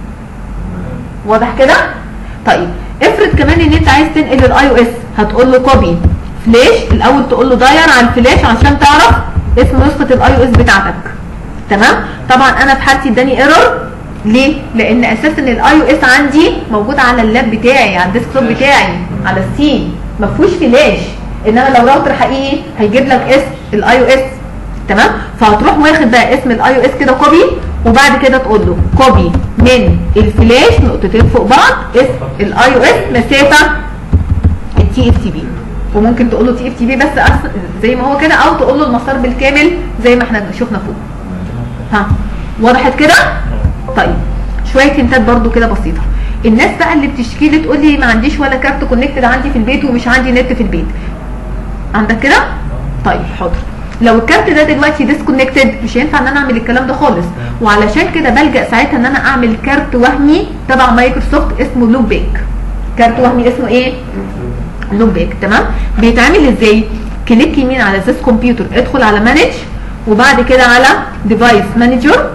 واضح كده طيب افرض كمان ان انت عايز تنقل الاي او اس هتقول له كوبي فلاش الاول تقول له داير على الفلاش عشان تعرف اسم نسخه الاي او اس بتاعتك تمام طبعا انا في حالتي اداني ايرور ليه لان اساسا الاي او اس عندي موجود على اللاب بتاعي على الديسكتوب بتاعي على السي ما فيهوش فلاش انما لو راوتر حقيقي هيجيب لك اسم الاي او اس تمام فهتروح واخد بقى اسم الاي او اس كده كوبي وبعد كده تقول له كوبي من الفلاش نقطتين فوق بعض اسم الاي او اس مسافه التي اف تي بي وممكن تقول له تي اف تي بي بس أص- زي ما هو كده او تقول له المسار بالكامل زي ما احنا شفنا فوق ها وضحت كده طيب شويه هنتات برضو كده بسيطه الناس بقى اللي بتشكي لي تقول لي ما عنديش ولا كارت كونكتد عندي في البيت ومش عندي نت في البيت عندك كده طيب حاضر لو الكارت ده دلوقتي ديسكونكتد مش هينفع ان انا اعمل الكلام ده خالص وعلشان كده بلجا ساعتها ان انا اعمل كارت وهمي تبع مايكروسوفت اسمه لوب بيك كارت وهمي اسمه ايه لوب بيك تمام بيتعمل ازاي كليك يمين على ذس كمبيوتر ادخل على مانج وبعد كده على ديفايس مانجر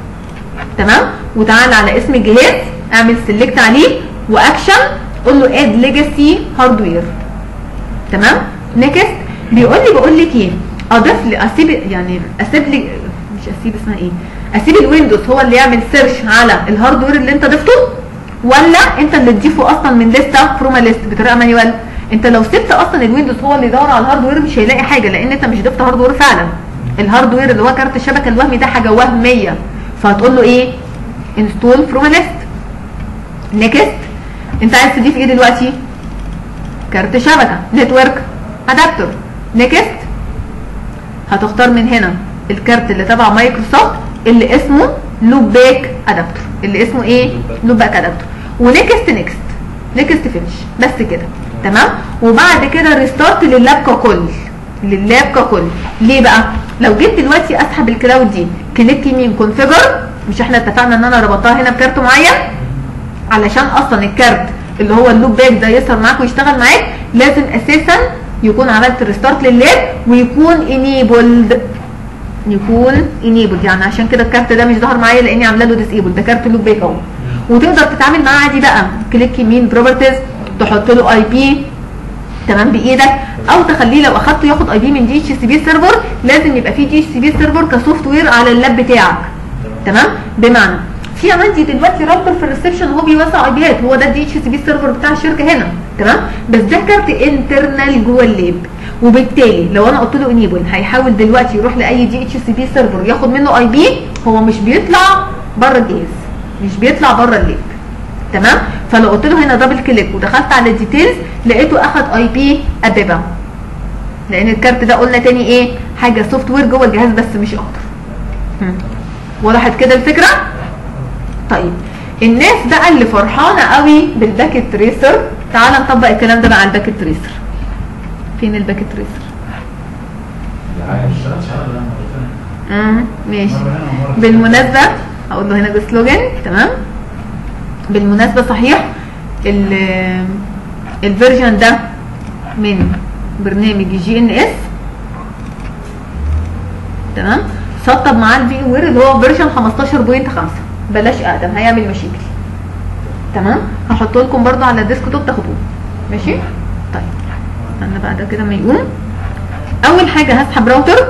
تمام وتعال على اسم الجهاز اعمل سيلكت عليه واكشن قول له اد ليجاسي هاردوير تمام نيكست بيقول لي بقول لك ايه اضيف لي اسيب يعني اسيب لي مش اسيب اسمها ايه اسيب الويندوز هو اللي يعمل سيرش على الهاردوير اللي انت ضفته ولا انت اللي تضيفه اصلا من لسته فروم ليست بطريقه مانيوال انت لو سبت اصلا الويندوز هو اللي يدور على الهاردوير مش هيلاقي حاجه لان انت مش ضفت هاردوير فعلا الهاردوير اللي هو كارت الشبكه الوهمي ده حاجه وهميه فهتقول له ايه انستول فروم ليست نيكست انت عايز تضيف ايه دلوقتي كارت شبكه نتورك ادابتور نيكست هتختار من هنا الكارت اللي تبع مايكروسوفت اللي اسمه لوب باك ادابتور اللي اسمه ايه لوب باك ادابتور ونيكست نيكست نيكست فينش بس كده تمام وبعد كده ريستارت لللاب ككل لللاب ككل ليه بقى لو جيت دلوقتي اسحب الكلاود دي كليك يمين كونفيجر مش احنا اتفقنا ان انا ربطتها هنا بكارت معين علشان اصلا الكارت اللي هو اللوب باك ده يظهر معاك ويشتغل معاك لازم اساسا يكون عملت ريستارت لللاب ويكون انيبلد يكون انيبلد يعني عشان كده الكارت ده مش ظهر معايا لاني عامله له ديسيبل ده كارت لوب باك اهو وتقدر تتعامل معاه عادي بقى كليك يمين بروبرتيز تحط له اي بي تمام بايدك او تخليه لو اخدته ياخد اي بي من دي اتش سي بي سيرفر لازم يبقى في دي اتش سي بي سيرفر كسوفت وير على اللاب بتاعك تمام بمعنى في عندي دلوقتي راوتر في الريسبشن هو بيوزع اي بيات هو ده الدي اتش سي بي سيرفر بتاع الشركه هنا تمام بس ده كارت انترنال جوه اللاب وبالتالي لو انا قلت له انيبل هيحاول دلوقتي يروح لاي دي اتش سي بي سيرفر ياخد منه اي بي هو مش بيطلع بره الجهاز مش بيطلع بره اللاب تمام فلو قلت له هنا دبل كليك ودخلت على الديتيلز لقيته اخد اي بي ابيبا لان الكارت ده قلنا تاني ايه حاجه سوفت وير جوه الجهاز بس مش اكتر هم. وضحت كده الفكره طيب الناس بقى اللي فرحانه قوي بالباكيت تريسر تعال نطبق الكلام ده بقى على الباكيت تريسر فين الباكيت تريسر امم ماشي بالمناسبة هقول له هنا بسلوجن تمام بالمناسبة صحيح ال- الفيرجن ده من برنامج جي ان اس تمام سطب معاه الفي وير اللي هو فيرجن 15.5 بلاش اقدم هيعمل مشاكل تمام هحطه لكم برضو على الديسك توب تاخدوه ماشي طيب استنى بقى ده كده ما يقوم اول حاجه هسحب راوتر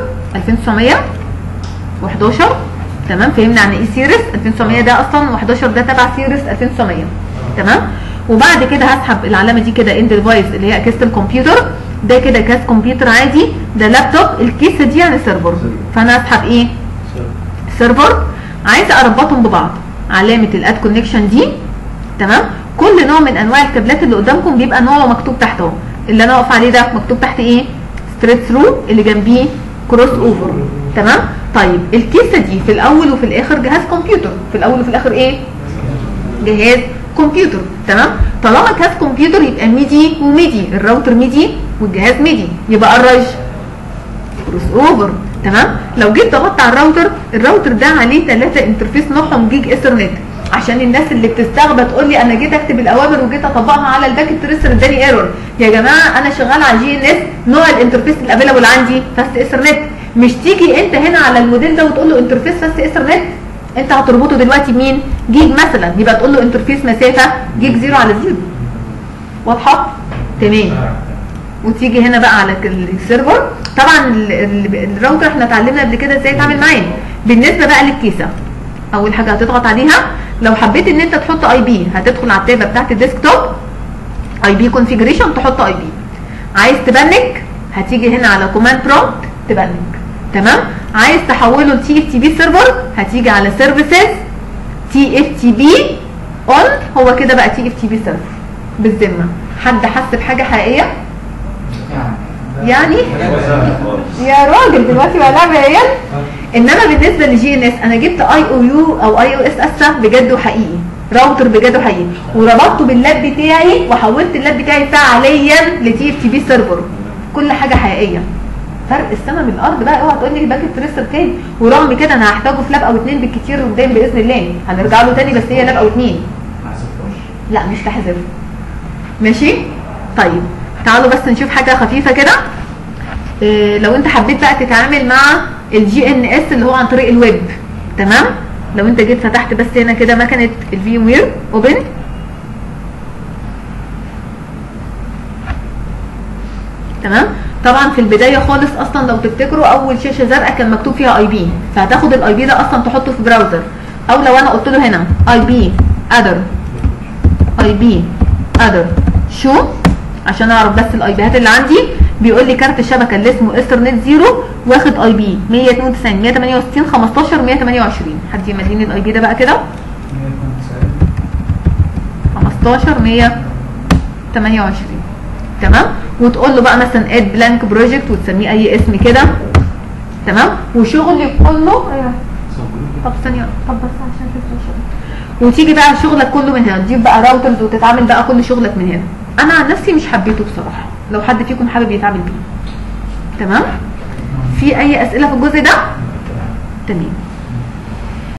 2911 تمام فهمنا عن ايه سيريس 2900 ده اصلا و11 ده تبع سيريس 2900 تمام وبعد كده هسحب العلامه دي كده ان ديفايس اللي هي اكيست الكمبيوتر ده كده كاس كمبيوتر عادي ده لابتوب الكيسه دي يعني سيرفر فانا هسحب ايه سيرفر عايزه اربطهم ببعض علامه الاد كونكشن دي تمام كل نوع من انواع الكابلات اللي قدامكم بيبقى نوعه مكتوب تحت اهو اللي انا واقف عليه ده مكتوب تحت ايه ستريت ثرو اللي جنبيه كروس اوفر تمام طيب الكيسه دي في الاول وفي الاخر جهاز كمبيوتر في الاول وفي الاخر ايه جهاز كمبيوتر تمام طالما جهاز كمبيوتر يبقى ميدي وميدي الراوتر ميدي والجهاز ميدي يبقى الرج كروس اوفر تمام لو جيت ضغطت على الراوتر الراوتر ده عليه ثلاثه انترفيس نوعهم جيج ايثرنت عشان الناس اللي بتستغبى تقول لي انا جيت اكتب الاوامر وجيت اطبقها على الباكت تريسر اداني ايرور يا جماعه انا شغال على جي ان اس نوع الانترفيس الافيلابل عندي فاست ايثرنت مش تيجي انت هنا على الموديل ده وتقول له انترفيس فاست ايثرنت انت هتربطه دلوقتي بمين جيج مثلا يبقى تقول له انترفيس مسافه جيج زيرو على زيرو واضحه تمام وتيجي هنا بقى على السيرفر طبعا ال- ال- الراوتر احنا اتعلمنا قبل كده ازاي تعمل معاه بالنسبه بقى للكيسه اول حاجه هتضغط عليها لو حبيت ان انت تحط اي بي هتدخل على التابه بتاعت الديسكتوب اي بي كونفيجريشن تحط اي بي عايز تبنك هتيجي هنا على كوماند برومبت تبنك تمام عايز تحوله لتي اف تي بي سيرفر هتيجي على سيرفيسز تي اف تي بي اون هو كده بقى تي اف تي بي سيرفر بالذمه حد حس بحاجه حقيقيه يعني يا راجل دلوقتي بقى لعبه يا عيال انما بالنسبه لجي ان اس انا جبت اي او يو او اي او اس اسا بجد وحقيقي راوتر بجد وحقيقي وربطته باللاب بتاعي وحولت اللاب بتاعي فعليا لتي اف تي بي سيرفر كل حاجه حقيقيه فرق السما من الارض بقى اوعى تقول لي باكت تريسر تاني ورغم كده انا هحتاجه في لاب او اتنين بالكتير قدام باذن الله هنرجع له تاني بس هي لاب او اتنين لا مش تحذف ماشي طيب تعالوا بس نشوف حاجه خفيفه كده إيه لو انت حبيت بقى تتعامل مع الجي ان اس اللي هو عن طريق الويب تمام لو انت جيت فتحت بس هنا كده مكنه الفي وير اوبن تمام طبعا في البدايه خالص اصلا لو تفتكروا اول شاشه زرقاء كان مكتوب فيها اي بي فهتاخد الاي بي ده اصلا تحطه في براوزر او لو انا قلت له هنا اي بي اذر اي بي اذر شو عشان اعرف بس الاي بيات اللي عندي بيقول لي كارت الشبكه اللي اسمه ايثرنت زيرو واخد اي بي 192 168 15 128 حد يمديني الاي بي ده بقى كده 15 128 تمام وتقول له بقى مثلا اد بلانك بروجكت وتسميه اي اسم كده تمام وشغلي كله ايوه طب ثانيه طب بس عشان تفهم وتيجي بقى شغلك كله من هنا تجيب بقى راوترز وتتعامل بقى كل شغلك من هنا انا عن نفسي مش حبيته بصراحه لو حد فيكم حابب يتعامل بيه تمام في اي اسئله في الجزء ده تمام